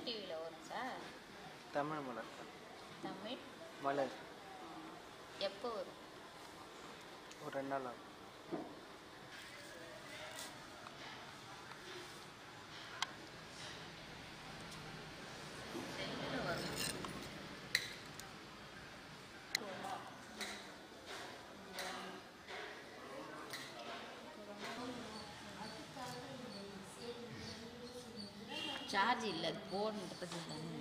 டிவியில் வரும் சார் தமிழ் மலர் தமிழ் மலர் எப்போ வரும் ஒரு ரெண்டு நாள் ஆகும் செல்லில் வரும் சார்ஜ் இல்லை அது போடுன்றதுக்கு தானே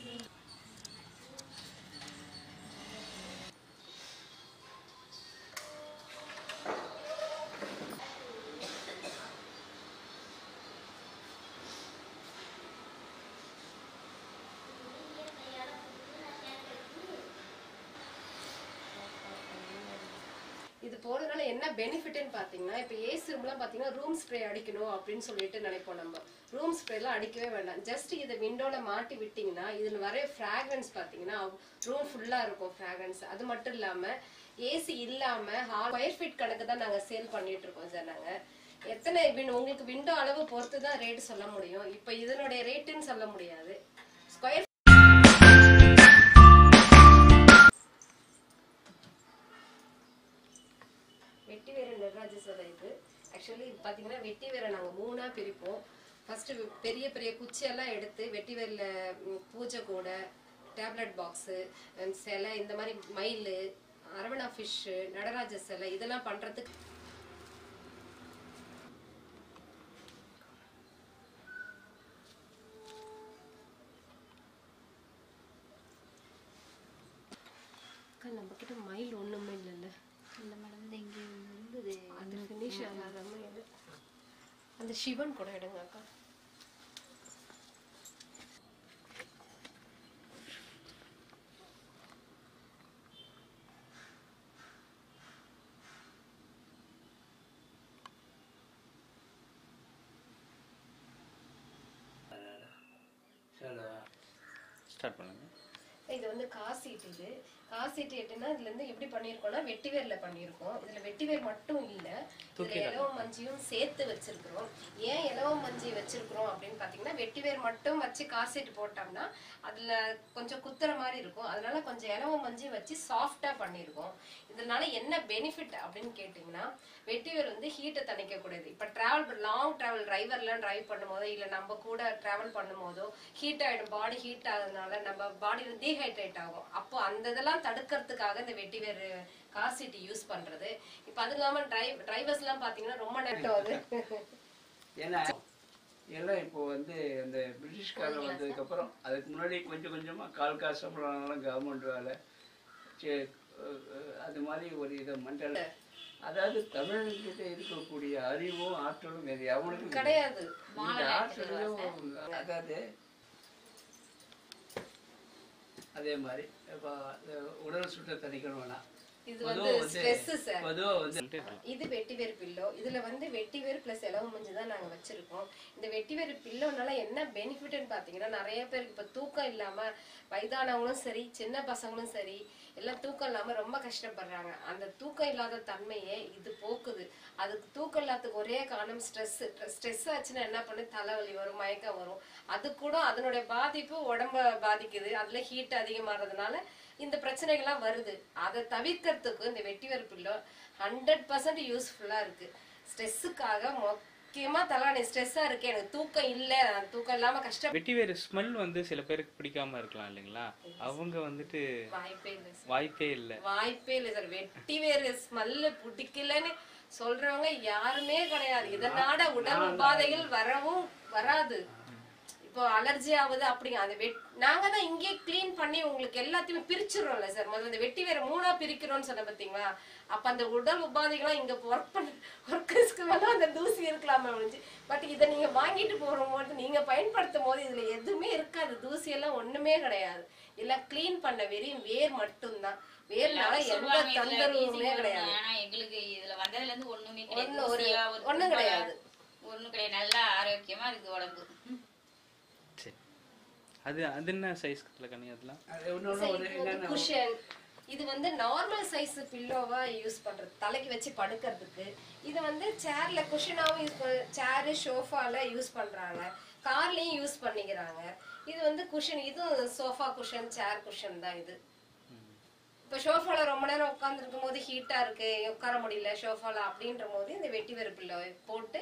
இது போறதுனால என்ன பெனிஃபிட்னு பாத்தீங்கன்னா இப்போ ஏசி ரூம்லாம் பாத்தீங்கன்னா ரூம் ஸ்ப்ரே அடிக்கணும் அப்படின்னு சொல்லிட்டு நினைப்போம் நம்ம ரூம் ஸ்ப்ரேலாம் அடிக்கவே வேண்டாம் ஜஸ்ட் இதை விண்டோல மாட்டி விட்டீங்கன்னா இதுல வர ஃப்ராக்ரன்ஸ் பாத்தீங்கன்னா ரூம் ஃபுல்லா இருக்கும் ஃப்ராக்ரன்ஸ் அது மட்டும் இல்லாம ஏசி இல்லாம ஸ்கொயர் ஃபீட் கணக்கு தான் நாங்க சேல் பண்ணிட்டு இருக்கோம் சார் நாங்க எத்தனை win- உங்களுக்கு விண்டோ அளவு பொறுத்து தான் ரேட் சொல்ல முடியும் இப்போ இதனுடைய ரேட்டுன்னு சொல்ல முடியாது ஸ்கொயர் வெட்டி வேற நடராஜ சிலை இது ஆக்சுவலி இது பார்த்தீங்கன்னா வெட்டி வேற நாங்கள் மூணா பிரிப்போம் ஃபர்ஸ்ட் பெரிய பெரிய குச்சியெல்லாம் எடுத்து வெட்டி வேரில் பூஜை கூட டேப்லெட் பாக்ஸு சிலை இந்த மாதிரி மயில் அரவணா ஃபிஷ்ஷு நடராஜ சிலை இதெல்லாம் பண்ணுறதுக்கு நம்ம கிட்ட மயில் ஒண்ணுமே இல்லைல்ல இல்லை மேடம் இந்த இங்கே இருந்தது அது ஃபினிஷ் ஆகாத மாதிரி அந்த சிவன் கூட எடுங்க அக்கா ஸ்டார்ட் பண்ணுங்க இது வந்து காசீட் இது காசீட் எட்டுனா இதுல இருந்து எப்படி பண்ணியிருக்கோம்னா வெட்டிவேர்ல பண்ணியிருக்கோம் இதுல வெட்டிவேர் மட்டும் இல்ல இதுல இலவ மஞ்சியும் சேர்த்து வச்சிருக்கிறோம் ஏன் இலவ மஞ்சி வச்சிருக்கிறோம் அப்படின்னு பாத்தீங்கன்னா வெட்டிவேர் மட்டும் வச்சு காசீட் போட்டோம்னா அதுல கொஞ்சம் குத்துற மாதிரி இருக்கும் அதனால கொஞ்சம் இலவ மஞ்சி வச்சு சாஃப்டா பண்ணியிருக்கோம் இதனால என்ன பெனிஃபிட் அப்படின்னு கேட்டிங்கன்னா வெட்டிவேர் வந்து ஹீட்டை தணிக்க கூடாது இப்ப டிராவல் லாங் டிராவல் டிரைவர்லாம் டிரைவ் பண்ணும்போதோ இல்ல நம்ம கூட டிராவல் பண்ணும்போதோ ஹீட் ஆயிடும் பாடி ஹீட் ஆகுறதுனால நம்ம பாடி டீஹைட்ரேட் ஆகும் அப்போ அந்த இதெல்லாம் தடுக்கிறதுக்காக இந்த வெட்டிவேர் காசிட்டி யூஸ் பண்றது இப்போ அது இல்லாம டிரைவ் டிரைவர்ஸ் எல்லாம் பாத்தீங்கன்னா ரொம்ப நேரம் அது ஏன்னா எல்லாம் இப்போ வந்து அந்த பிரிட்டிஷ்காரன் வந்ததுக்கப்புறம் அதுக்கு முன்னாடி கொஞ்சம் கொஞ்சமாக கால் காசு சம்பளம் கவர்மெண்ட் வேலை சே- அஹ் அஹ் அது மாதிரி ஒரு இதை மண்டல அதாவது தமிழன்கிட்ட இருக்கக்கூடிய அறிவும் ஆற்றலும் வேறு எவனுக்கும் கிடையாது இந்த ஆற்றலும் அதாவது அதே மாதிரி இப்போ உடல் சுட்ட தணிக்கணும்னா இது பொதுவா வந்து ஸ்ட்ரெஸ் சார் பொதுவாக வந்து இது வெட்டிவேர் பில்லோ இதுல வந்து வெட்டிவேர் பிளஸ் இலவ மஞ்சள் தான் நாங்க வச்சிருக்கோம் இந்த வெட்டிவேர் பில்லோனால என்ன பெனிஃபிட்னு பாத்தீங்கன்னா நிறைய பேருக்கு இப்ப தூக்கம் இல்லாம வயதானவங்களும் சரி சின்ன பசங்களும் சரி எல்லாம் தூக்கம் இல்லாம ரொம்ப கஷ்டப்படுறாங்க அந்த தூக்கம் இல்லாத தன்மையே இது போக்குது அதுக்கு தூக்கம் இல்லாததுக்கு ஒரே காரணம் ஸ்ட்ரெஸ் ஸ்ட்ரெஸ் ஆச்சுன்னா என்ன பண்ணு தலைவலி வரும் மயக்கம் வரும் அது கூட அதனுடைய பாதிப்பு உடம்ப பாதிக்குது அதுல ஹீட் அதிகமாகிறதுனால இந்த பிரச்சனைகள்லாம் வருது அதை தவிர்க்கிறதுக்கு இந்த வெட்டிவேர் பில்லோ ஹண்ட்ரட் பர்சன்ட் யூஸ்ஃபுல்லா இருக்கு ஸ்ட்ரெஸ்ஸுக்காக முக்கியமா தலானி ஸ்ட்ரெஸ்ஸா இருக்கு எனக்கு தூக்கம் இல்ல நான் தூக்கம் இல்லாம கஷ்ட வெட்டி வேறு ஸ்மெல் வந்து சில பேருக்கு பிடிக்காம இருக்கலாம் இல்லைங்களா அவங்க வந்துட்டு வாய்ப்பே இல்லை சார் வாய்ப்பே இல்லை வாய்ப்பே இல்லை சார் வெட்டி வேறு ஸ்மெல்லு பிடிக்கலன்னு சொல்றவங்க யாருமே கிடையாது இதனால உடல் உபாதைகள் வரவும் வராது இப்போ அலர்ஜி ஆகுது அப்படிங்க அந்த வெட் நாங்க தான் இங்கே க்ளீன் பண்ணி உங்களுக்கு எல்லாத்தையுமே பிரிச்சிடுறோம்ல சார் முதல்ல இந்த வெட்டி வேற மூணா பிரிக்கிறோம்னு சொன்ன பாத்தீங்களா அப்ப அந்த உடல் உபாதைகள்லாம் இங்க ஒர்க் பண்ண ஒர்க்கர்ஸ்க்கு வேணா அந்த தூசி இருக்கலாமே ஒழிஞ்சு பட் இதை நீங்க வாங்கிட்டு போகும்போது நீங்க பயன்படுத்தும் போது இதுல எதுவுமே இருக்காது தூசி எல்லாம் ஒண்ணுமே கிடையாது எல்லாம் க்ளீன் பண்ண வெறும் வேர் மட்டும்தான் வேர்னால எந்த சொல்லுவாங்க இதுல தொந்தரவுமே வீசிங் கிடையாது வரும். ஆனா எங்களுக்கு இதுல வந்ததுல இருந்து ஒண்ணுமே ஒண்ணு கிடையாது ஒரு- ஊசியா, ஒரு ஒண்ணும் தும்பலா, கிடையாது. ஒண்ணும் கிடையாது நல்லா ஆரோக்கியமா இருக்கு உடம்பு சரி அது அது என்ன சைஸ்ல கண்ணி அதெல்லாம் அது இன்னொன்று ஒரு என்னென்ன குஷன் இது வந்து நார்மல் சைஸ் பில்லோவா யூஸ் பண்றது தலைக்கு வச்சு படுக்கிறதுக்கு இது வந்து சேர்ல குஷனாவும் யூஸ் பண்ண சேரு ஷோஃபால யூஸ் பண்றாங்க கார்லயும் யூஸ் பண்ணிக்கிறாங்க இது வந்து குஷன் இதுவும் சோஃபா குஷன் சேர் குஷன் தான் இது இப்ப ஷோஃபால ரொம்ப நேரம் உட்கார்ந்துருக்கும் போது ஹீட்டா இருக்கு உட்கார முடியல ஷோஃபால அப்படின்ற போது இந்த வெட்டி வெறுப்புல போட்டு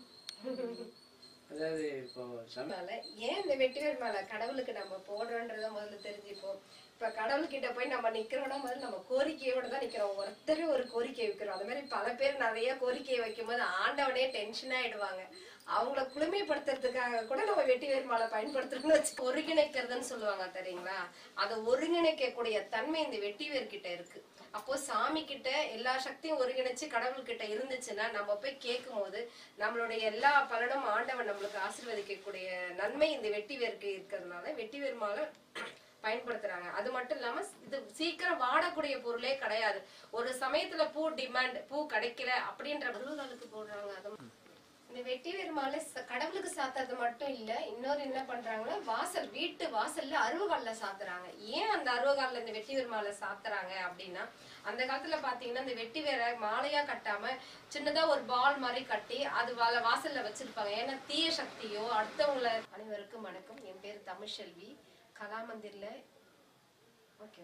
அதாவது இப்போ சம மேல ஏன் இந்த வெட்டிவேர் மேல கடவுளுக்கு நம்ம போடுறோன்றத முதல்ல தெரிஞ்சுப்போம் இப்ப கடவுள்கிட்ட போய் நம்ம நிக்கிறோம்னா முதல்ல நம்ம கோரிக்கையோட தான் நிக்கிறோம் ஒருத்தர் ஒரு கோரிக்கை வைக்கிறோம் அது மாதிரி பல பேர் நிறைய கோரிக்கையை வைக்கும்போது ஆண்டவனே டென்ஷன் ஆயிடுவாங்க அவங்கள குளுமைப்படுத்துறதுக்காக கூட நம்ம வெட்டிவேர் மாலை பயன்படுத்துறோம்னு வச்சு ஒருங்கிணைக்கிறதுன்னு சொல்லுவாங்க தெரியுங்களா அதை ஒருங்கிணைக்க கூடிய தன்மை இந்த வெட்டிவேர் கிட்ட இருக்கு அப்போ சாமி கிட்ட எல்லா சக்தியும் ஒருங்கிணைச்சு கடவுள் கிட்ட இருந்துச்சுன்னா நம்ம போய் கேட்கும் போது நம்மளுடைய எல்லா பலனும் ஆண்டவன் நம்மளுக்கு ஆசீர்வதிக்கக்கூடிய நன்மை இந்த வெட்டிவேருக்கு இருக்கிறதுனால வெட்டிவேர் மாலை பயன்படுத்துறாங்க அது மட்டும் இல்லாம இது சீக்கிரம் வாடக்கூடிய பொருளே கிடையாது ஒரு சமயத்துல பூ டிமாண்ட் பூ கிடைக்கல அப்படின்ற பொருள்களுக்கு போடுறாங்க அது இந்த வெட்டிவேர் மாலை ச- கடவுளுக்கு சாத்துறது மட்டும் இல்ல இன்னொரு என்ன பண்றாங்கன்னா வாசல் வீட்டு வாசல்ல அருவகால்ல சாத்துறாங்க ஏன் அந்த அருவகால்ல இந்த வெட்டிவேர் மாலை சாத்துறாங்க அப்படின்னா அந்த காலத்துல பாத்தீங்கன்னா இந்த வெட்டிவேரை மாலையா கட்டாம சின்னதா ஒரு பால் மாதிரி கட்டி அது வால வாசல்ல வச்சிருப்பாங்க ஏன்னா தீய சக்தியோ அடுத்தவங்கள அனைவருக்கும் வணக்கம் என் பேர் தமிழ்செல்வி கலாமந்திர்ல ஓகே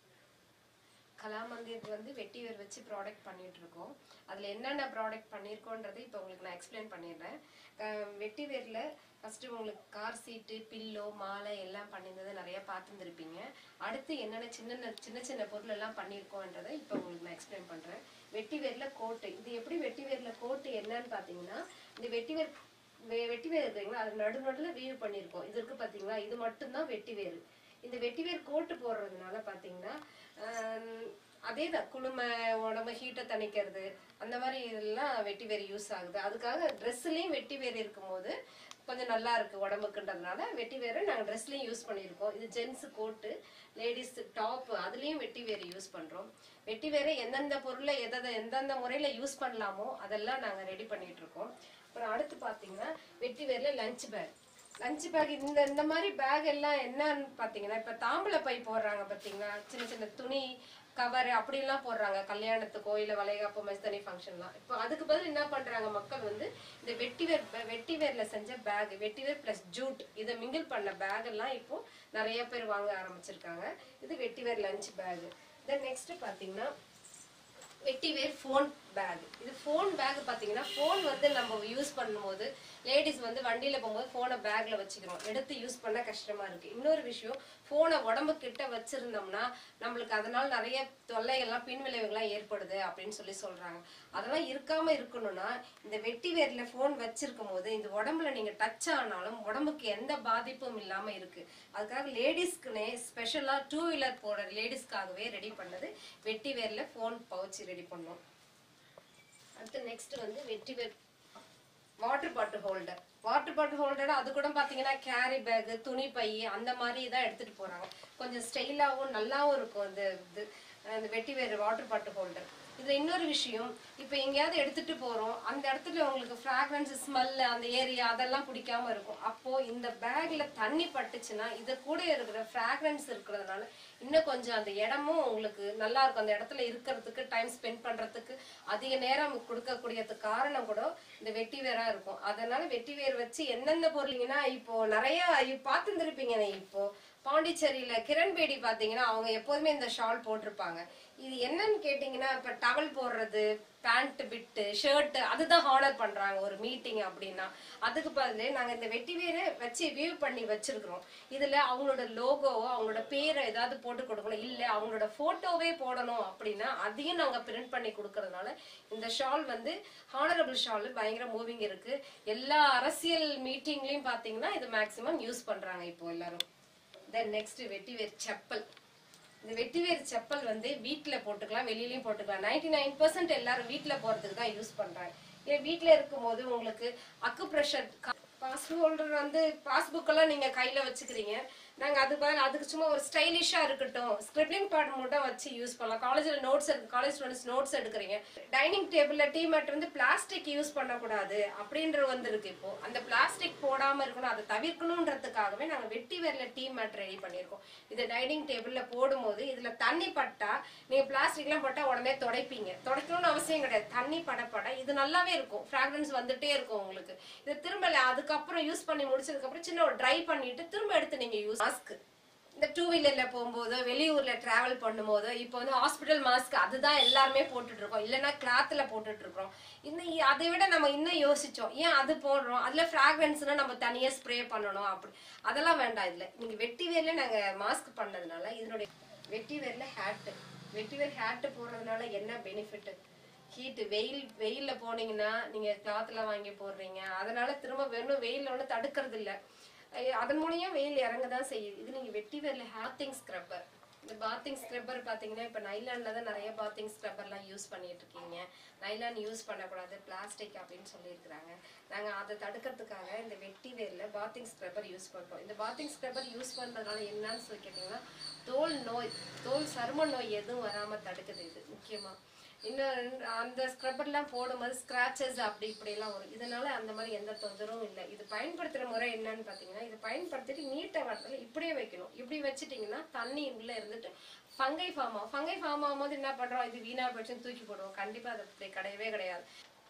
கலாமந்திர் வந்து வெட்டிவேர் வச்சு ப்ராடக்ட் பண்ணிட்டு இருக்கோம் அதுல என்னென்ன ப்ராடக்ட் பண்ணியிருக்கோன்றது இப்போ உங்களுக்கு நான் எக்ஸ்பிளைன் பண்ணிடுறேன் அஹ் வெட்டிவேர்ல ஃபர்ஸ்ட் உங்களுக்கு கார் சீட்டு பில்லோ மாலை எல்லாம் பண்ணியிருந்ததை நிறைய பார்த்துருந்துருப்பீங்க அடுத்து என்னென்ன சின்ன சின்ன சின்ன பொருள் எல்லாம் பண்ணியிருக்கோன்றதை இப்போ உங்களுக்கு நான் எக்ஸ்பிளைன் பண்றேன் வெட்டிவேர்ல கோட்டு இது எப்படி வெட்டிவேர்ல கோட்டு என்னன்னு பார்த்தீங்கன்னா இந்த வெட்டிவேர் வெ- வெட்டிவேர் இருக்குங்களா அது நடு நடுல வீவு பண்ணியிருக்கோம் இது இருக்கு பாத்தீங்களா இது மட்டும்தான் வெட்டிவேர் இந்த வெட்டிவேர் கோட்டு போடுறதுனால பாத்தீங்கன்னா ஆஹ், அதேதான் குளுமை உடம்பு ஹீட்டை தணிக்கிறது அந்த மாதிரி இதெல்லாம் வெட்டிவேர் யூஸ் ஆகுது அதுக்காக ட்ரெஸ்ஸுலேயும் வெட்டிவேர் இருக்கும்போது கொஞ்சம் நல்லா இருக்கு உடம்புக்குன்றதுனால வெட்டிவேரை நாங்கள் ட்ரெஸ்லையும் யூஸ் பண்ணியிருக்கோம் இது ஜென்ஸ் கோட்டு லேடிஸ் டாப் அதுலேயும் வெட்டிவேர் யூஸ் பண்ணுறோம் வெட்டிவேரை எந்தெந்த பொருளை எதை எந்தெந்த முறையில் யூஸ் பண்ணலாமோ அதெல்லாம் நாங்கள் ரெடி பண்ணிட்டு இருக்கோம் அப்புறம் அடுத்து பார்த்தீங்கன்னா வெட்டிவேர்ல லஞ்ச் பேக் லஞ்ச் பேக் இந்த இந்த மாதிரி பேக் எல்லாம் என்னன்னு பார்த்தீங்கன்னா இப்போ தாம்பளை பை போடுறாங்க பார்த்தீங்களா சின்ன சின்ன துணி கவர் அப்படிலாம் போடுறாங்க கல்யாணத்துக்கோ இல்லை வளைகாப்போ மஸ்தனி ஃபங்க்ஷன்லாம் இப்போ அதுக்கு பதில் என்ன பண்றாங்க மக்கள் வந்து இந்த வெட்டிவேர் வெட்டிவேர்ல செஞ்ச பேக் வெட்டிவேர் ப்ளஸ் ஜூட் இதை மிங்கிள் பண்ண பேக் எல்லாம் இப்போ நிறைய பேர் வாங்க ஆரம்பிச்சிருக்காங்க இது வெட்டிவேர் லஞ்ச் பேக் தென் நெக்ஸ்ட் பார்த்தீங்கன்னா வெட்டிவேர் ஃபோன் பேக் இது ஃபோன் பேக் பார்த்தீங்கன்னா ஃபோன் வந்து நம்ம யூஸ் பண்ணும்போது லேடிஸ் வந்து வண்டியில் போகும்போது ஃபோனை பேக்கில் வச்சுக்கிறோம் எடுத்து யூஸ் பண்ண கஷ்டமா இருக்கு இன்னொரு விஷயம் ஃபோனை உடம்பு கிட்ட வச்சிருந்தோம்னா நம்மளுக்கு அதனால நிறைய தொல்லைகள்லாம் பின்விளைவுகள்லாம் ஏற்படுது அப்படின்னு சொல்லி சொல்றாங்க அதெல்லாம் இருக்காம இருக்கணும்னா இந்த வெட்டிவேர்ல ஃபோன் வச்சிருக்கும் போது இந்த உடம்புல நீங்க டச் ஆனாலும் உடம்புக்கு எந்த பாதிப்பும் இல்லாம இருக்கு அதுக்காக லேடிஸ்க்குனே ஸ்பெஷலா டூ வீலர் போற லேடிஸ்க்காகவே ரெடி பண்ணது வெட்டிவேர்ல ஃபோன் பவுச் ரெடி பண்ணோம் அடுத்து நெக்ஸ்ட் வந்து வெட்டிவேர் water bottle holder water bottle holder அது கூட பார்த்தீங்கன்னா கேரி பேக் துணி பை அந்த மாதிரி தான் எடுத்துட்டு போறாங்க கொஞ்சம் ஸ்டைலாகவும் நல்லாவும் இருக்கும் இந்த இது அந்த வெட்டிவேர் வாட்டர் பாட்டில் ஹோல்டர் இதுல இன்னொரு விஷயம் இப்போ எங்கேயாவது எடுத்துட்டு போறோம் அந்த இடத்துல உங்களுக்கு ஃப்ராக்ரன்ஸ் ஸ்மெல் அந்த ஏரியா அதெல்லாம் பிடிக்காம இருக்கும் அப்போ இந்த பேக்ல தண்ணி பட்டுச்சுன்னா இது கூட இருக்கிற ஃப்ராக்ரன்ஸ் இருக்கிறதுனால இன்னும் கொஞ்சம் அந்த இடமும் உங்களுக்கு நல்லா இருக்கும் அந்த இடத்துல இருக்கிறதுக்கு டைம் ஸ்பெண்ட் பண்றதுக்கு அதிக நேரம் கொடுக்கக்கூடியதுக்கு காரணம் கூட இந்த வெட்டி வேரா இருக்கும் அதனால வெட்டி வேர் வச்சு எந்தெந்த பொருளுங்கன்னா இப்போ நிறைய பார்த்துருந்துருப்பீங்க இப்போ பாண்டிச்சேரியில கிரண்பேடி பாத்தீங்கன்னா அவங்க எப்போதுமே இந்த ஷால் போட்டிருப்பாங்க இது என்னன்னு கேட்டீங்கன்னா இப்ப டவல் போடுறது பேண்ட் பிட்டு ஷர்ட் அதுதான் ஹானர் பண்றாங்க ஒரு மீட்டிங் அப்படின்னா அதுக்கு பதிலு நாங்க இந்த வெட்டி வேரை வச்சு வியூ பண்ணி வச்சிருக்கிறோம் இதுல அவங்களோட லோகோவோ அவங்களோட பேரை ஏதாவது போட்டு கொடுக்கணும் இல்ல அவங்களோட போட்டோவே போடணும் அப்படின்னா அதையும் நாங்க பிரிண்ட் பண்ணி கொடுக்கறதுனால இந்த ஷால் வந்து ஹானரபிள் ஷால் பயங்கர மூவிங் இருக்கு எல்லா அரசியல் மீட்டிங்லயும் பாத்தீங்கன்னா இது மேக்சிமம் யூஸ் பண்றாங்க இப்போ எல்லாரும் தென் நெக்ஸ்ட் வெட்டிவேர் செப்பல் இந்த வெட்டிவேர் செப்பல் வந்து வீட்ல போட்டுக்கலாம் வெளியிலயும் போட்டுக்கலாம் நைன்டி நைன் பர்சன்ட் எல்லாரும் வீட்ல போறதுக்கு தான் யூஸ் பண்றாங்க ஏன் வீட்ல இருக்கும்போது உங்களுக்கு அக்கு ப்ரெஷர் பாஸ் ஹோல்டர் வந்து பாஸ்புக் எல்லாம் நீங்க கையில வச்சுக்கிறீங்க நாங்க அது பதில் அதுக்கு சும்மா ஒரு ஸ்டைலிஷா இருக்கட்டும் ஸ்கிரிப்டிங் பேட் மட்டும் வச்சு யூஸ் பண்ணலாம் காலேஜ்ல நோட்ஸ் எடுக்க காலேஜ் ஸ்டூடெண்ட்ஸ் நோட்ஸ் எடுக்கிறீங்க டைனிங் டேபிள்ல டீ மேட் வந்து பிளாஸ்டிக் யூஸ் பண்ணக்கூடாது அப்படின்ற வந்து இருக்கு இப்போ அந்த பிளாஸ்டிக் போடாம இருக்கணும் அதை தவிர்க்கணுன்றதுக்காகவே நாங்க வெட்டி வேர்ல டீ மேட் ரெடி பண்ணியிருக்கோம் இது டைனிங் டேபிள்ல போடும்போது இதுல தண்ணி பட்டா நீங்க பிளாஸ்டிக்லாம் பட்டா உடனே துடைப்பீங்க துடைக்கணும்னு அவசியம் கிடையாது தண்ணி பட பட இது நல்லாவே இருக்கும் ஃப்ராக்ரன்ஸ் வந்துட்டே இருக்கும் உங்களுக்கு இது திரும்ப அதுக்கப்புறம் யூஸ் பண்ணி முடிச்சதுக்கு அப்புறம் சின்ன ஒரு ட்ரை பண்ணிட்டு திரும்ப எடுத்து நீங்க யூஸ் மாஸ்க் இந்த டூ வீலர்ல போகும்போதோ வெளியூர்ல டிராவல் பண்ணும்போதோ இப்போ வந்து ஹாஸ்பிட்டல் மாஸ்க் அதுதான் எல்லாருமே போட்டுட்டு இருக்கோம் இல்லைன்னா கிளாத்ல போட்டுட்டு இருக்கோம் இன்னும் இ- அதை விட நம்ம இன்னும் யோசிச்சோம் ஏன் அது போடுறோம் அதுல ஃப்ராக்ரன்ஸ்னா நம்ம தனியா ஸ்ப்ரே பண்ணணும் அப்படி அதெல்லாம் வேண்டாம் இதுல நீங்க வெட்டி வேர்ல நாங்க மாஸ்க் பண்ணதுனால இதனுடைய வெட்டி வேர்ல ஹேட் வெட்டி வேர் ஹேட் போடுறதுனால என்ன பெனிஃபிட் ஹீட் வெயில் வெயில்ல போனீங்கன்னா நீங்க கிளாத்ல வாங்கி போடுறீங்க அதனால திரும்ப வெறும் வெயில்ல ஒன்றும் தடுக்கிறது இல்ல ஐயோ, அதன் மூலியம் வெயில் இறங்க தான் செய்யுது இது நீங்க வெட்டி வேர்ல ஹேத்திங் ஸ்க்ரப்பர் இந்த பாத்திங் ஸ்க்ரப்பர் பாத்தீங்கன்னா இப்ப நைலான்ல தான் நிறைய பாத்திங் ஸ்க்ரப்பர்லாம் யூஸ் பண்ணிட்டு இருக்கீங்க நைலான் யூஸ் பண்ணக்கூடாது பிளாஸ்டிக் அப்படின்னு சொல்லியிருக்கிறாங்க நாங்க அதை தடுக்கிறதுக்காக இந்த வெட்டி வேர்ல பாத்திங் ஸ்க்ரப்பர் யூஸ் பண்றோம் இந்த பாத்திங் ஸ்க்ரப்பர் யூஸ் பண்றதுனால என்னன்னு சொல்லி கேட்டீங்கன்னா தோல் நோய் தோல் சரும நோய் எதுவும் வராம தடுக்குது இது முக்கியமா இன்னும் அந்த ஸ்க்ரப்பர்லாம் போடும்போது ஸ்க்ராச்சஸ் அப்படி இப்படிலாம் வரும் இதனால அந்த மாதிரி எந்த தொந்தரவும் இல்லை இது பயன்படுத்துற முறை என்னன்னு பார்த்தீங்கன்னா இது பயன்படுத்திட்டு நீட்டை வரத்துல இப்படியே வைக்கணும் இப்படி வச்சுட்டிங்கன்னா தண்ணி உள்ள இருந்துட்டு ஃபங்கை ஃபார்ம் ஆகும் ஃபங்கை ஃபார்ம் ஆகும்போது என்ன பண்றோம் இது வீணா போயிடுச்சுன்னு தூக்கி போடுவோம் கண்டிப்பா அது அப்படி கிடையவே கிடையாது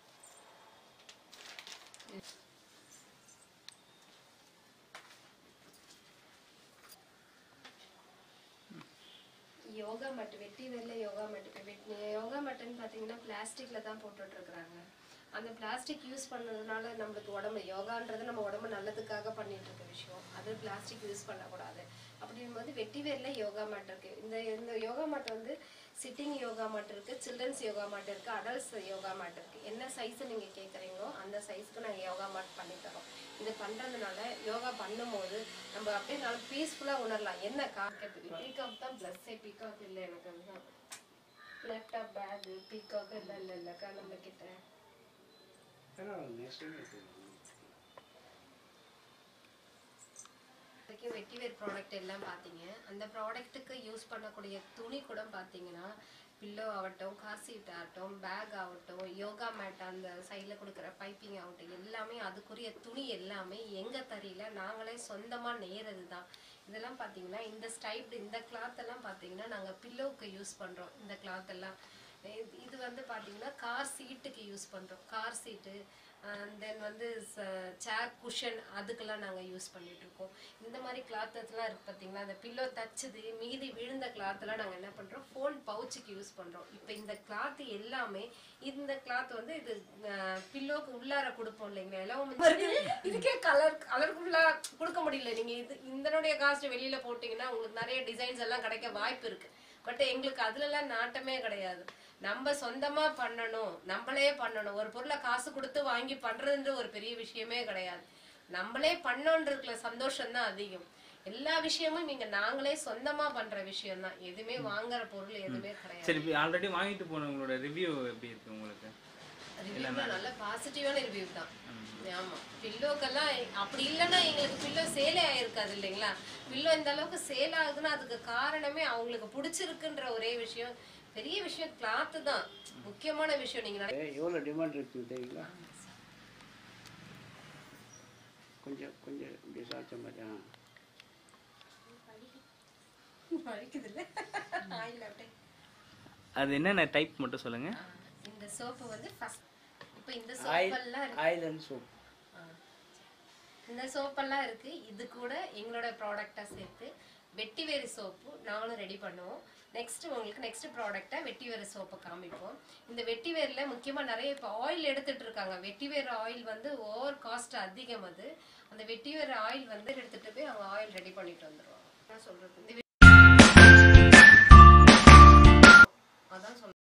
யோகா மேட் வெட்டி வெளில யோகா மேட் இப்போ வெட் யோகா மேட்டுன்னு பார்த்தீங்கன்னா பிளாஸ்டிக்ல தான் போட்டுட்டு இருக்கிறாங்க அந்த பிளாஸ்டிக் யூஸ் பண்ணதுனால நம்மளுக்கு உடம்பு யோகான்றது நம்ம உடம்பு நல்லதுக்காக பண்ணிட்டு இருக்க விஷயம் அது பிளாஸ்டிக் யூஸ் பண்ணக்கூடாது அப்படிங்கும்போது வெட்டி வேர்ல யோகா மேட் இருக்கு இந்த இந்த யோகா மேட் வந்து சிட்டிங் யோகா மேட் இருக்கு சில்ட்ரன்ஸ் யோகா மேட் இருக்கு அடல்ட்ஸ் யோகா மேட் இருக்கு என்ன சைஸ் நீங்க கேக்குறீங்களோ அந்த சைஸ்க்கு நாங்க யோகா மேட் பண்ணி தரோம் இது பண்றதுனால யோகா பண்ணும்போது நம்ம அப்படியே நல்லா பீஸ்ஃபுல்லா உணரலாம் என்ன பீகாக் தான் பிளஸ் பீகாக் இல்லை எனக்கு அதுதான் லேப்டாப் பேக் பீகாக் இல்லை இல்லை இல்லைக்கா நம்ம கிட்ட வரைக்கும் வெட்டிவேர் ப்ராடக்ட் எல்லாம் பார்த்தீங்க அந்த ப்ராடக்ட்டுக்கு யூஸ் பண்ணக்கூடிய துணி கூட பார்த்தீங்கன்னா பில்லோ ஆகட்டும் காசீட் ஆகட்டும் பேக் ஆகட்டும் யோகா மேட் அந்த சைடில் கொடுக்குற பைப்பிங் ஆகட்டும் எல்லாமே அதுக்குரிய துணி எல்லாமே எங்கள் தறியில் நாங்களே சொந்தமாக நெய்கிறது தான் இதெல்லாம் பார்த்தீங்கன்னா இந்த ஸ்டைப் இந்த கிளாத் எல்லாம் பார்த்தீங்கன்னா நாங்கள் பில்லோவுக்கு யூஸ் பண்ணுறோம் இந்த கிளாத் எல்லாம் இது- இது வந்து பார்த்தீங்கன்னா கார் சீட்டுக்கு யூஸ் பண்ணுறோம் கார் சீட்டு தென் வந்து சேர் குஷன் அதுக்கெல்லாம் நாங்கள் யூஸ் பண்ணிட்டு இருக்கோம் இந்த மாதிரி கிளாத்தெல்லாம் இருக்கு பார்த்தீங்களா அந்த பில்லோ தச்சுது மீதி விழுந்த கிளாத்தெல்லாம் நாங்கள் என்ன பண்ணுறோம் ஃபோன் பவுச்சுக்கு யூஸ் பண்ணுறோம் இப்போ இந்த கிளாத் எல்லாமே இந்த கிளாத் வந்து இது பில்லோக்கு உள்ளார கொடுப்போம் இல்லைங்களா எல்லாம் இதுக்கே கலர் கலர்ஃபுல்லா கொடுக்க முடியல நீங்க இது இதனுடைய காஸ்ட் வெளியில போட்டீங்கன்னா உங்களுக்கு நிறைய டிசைன்ஸ் எல்லாம் கிடைக்க வாய்ப்பு இருக்கு பட் எங்களுக்கு அதுல எல்லாம் நாட்டமே கிடையாது நம்ம சொந்தமா பண்ணணும் நம்மளே பண்ணணும் ஒரு பொருளை காசு கொடுத்து வாங்கி பண்றதுன்ற ஒரு பெரிய விஷயமே கிடையாது நம்மளே பண்ணோன்றதுல சந்தோஷம் தான் அதிகம் எல்லா விஷயமும் இங்க நாங்களே சொந்தமா பண்ற விஷயம் தான் எதுவுமே வாங்குற பொருள் எதுவுமே கிடையாது சரி இப்போ ஆல்ரெடி வாங்கிட்டு போனவங்களோட ரிவ்யூ எப்படி இருக்கு உங்களுக்கு ரிவ்யூ நல்ல பாசிட்டிவான ரிவ்யூ தான் ஆமா பில்லோக்கெல்லாம் அப்படி இல்லைன்னா எங்களுக்கு பில்லோ சேலே ஆயிருக்காது இல்லைங்களா பில்லோ இந்த அளவுக்கு சேல் ஆகுதுன்னா அதுக்கு காரணமே அவங்களுக்கு பிடிச்சிருக்குன்ற ஒரே விஷயம் பெரிய விஷயம் கிளாத்து தான் முக்கியமான விஷயம் நீங்க நினை- எவ்வளோ டிமாண்ட் இருக்குது தெரியுங்களா கொஞ்சம் கொஞ்சம் இப்படி சாச்ச மாதிரி ஆ வலிக்குது இல்ல ஆயில் அப்படியே அது என்னென்ன டைப் மட்டும் சொல்லுங்க இந்த சோப்பு வந்து ஃபர்ஸ்ட் இப்போ இந்த ஆயில் சோப்பெல்லாம் இருக்கு ஆயில் அண்ட் சோப் ஆ. இந்த சோப்பெல்லாம் இருக்கு இது கூட எங்களோட ப்ராடக்டா சேர்த்து வெட்டிவேரி சோப்பு நாங்களும் ரெடி பண்ணுவோம் நெக்ஸ்ட் உங்களுக்கு நெக்ஸ்ட் ப்ராடக்டா வெட்டிவேறு சோப்பை காமிப்போம் இந்த வெட்டிவேர்ல முக்கியமா நிறைய இப்போ ஆயில் எடுத்துட்டு இருக்காங்க வெட்டிவேர் ஆயில் வந்து ஓவர் காஸ்ட் அதிகம் அது அந்த வெட்டிவேர் ஆயில் வந்து எடுத்துட்டு போய் அவங்க ஆயில் ரெடி பண்ணிட்டு வந்துருவாங்க நான் சொல்றது இந்த